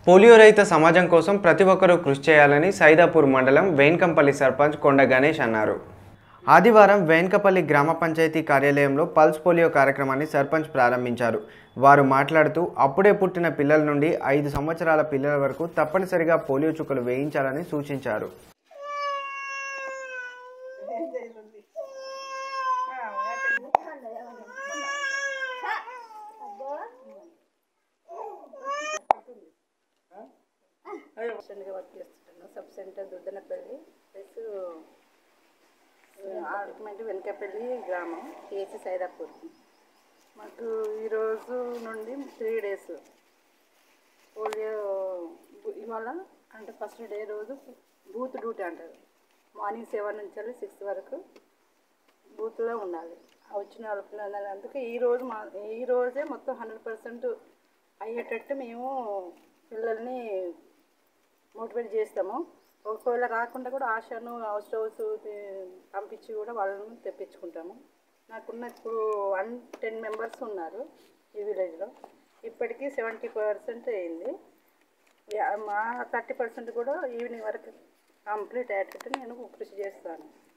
polio రహిత సమాజం కోసం ప్రతి ఒక్కరూ కృషి చేయాలని సైదాపూర్ మండలం వేన్కంపల్లి సర్పంచ్ కొండ గణేష్ అన్నారు ఆదివారం వేన్కపల్లి గ్రామ పంచాయతీ కార్యాలయంలో పల్స్ పోలియో కార్యక్రమాన్ని సర్పంచ్ ప్రారంభించారు వారు మాట్లాడుతూ అప్పుడే పుట్టిన పిల్లల నుండి ఐదు సంవత్సరాల పిల్లల వరకు తప్పనిసరిగా పోలియో చుక్కలు వేయించాలని సూచించారు అసిస్టెంట్గా వర్క్ చేస్తుంటాను sub centre Duddanapalli plus argument Venakapalli గ్రామం కేసీ సైదాపూర్ మాకు ఈరోజు నుండి త్రీ డేస్ పోలియో బు- ఇవాళ అంటే ఫస్ట్ డే రోజు బూత్ డ్యూటీ అంటారు మార్నింగ్ సెవెన్ నుంచి వెళ్ళి సిక్స్ వరకు బూత్లో ఉండాలి ఆ వచ్చిన వాళ్ళ పిల్లలు అందుకే ఈ రోజు మా ఈ రోజే మొత్తం హండ్రెడ్ పర్సెంట్ అయ్యేటట్టు మేము పిల్లల్ని మోటివేట్ చేస్తాము ఒకవేళ రాకుండా కూడా ఆశను హౌస్ హౌస్ పంపించి కూడా వాళ్ళని తెప్పించుకుంటాము నాకున్న ఇప్పుడు వన్ టెన్ మెంబర్స్ ఉన్నారు ఈ విలేజ్లో ఇప్పటికీ సెవెంటీ పర్సెంట్ అయింది యా- మా థర్టీ పర్సెంట్ కూడా ఈవినింగ్ వరకు కంప్లీట్ అయ్యేటట్టు నేను కృషి చేస్తాను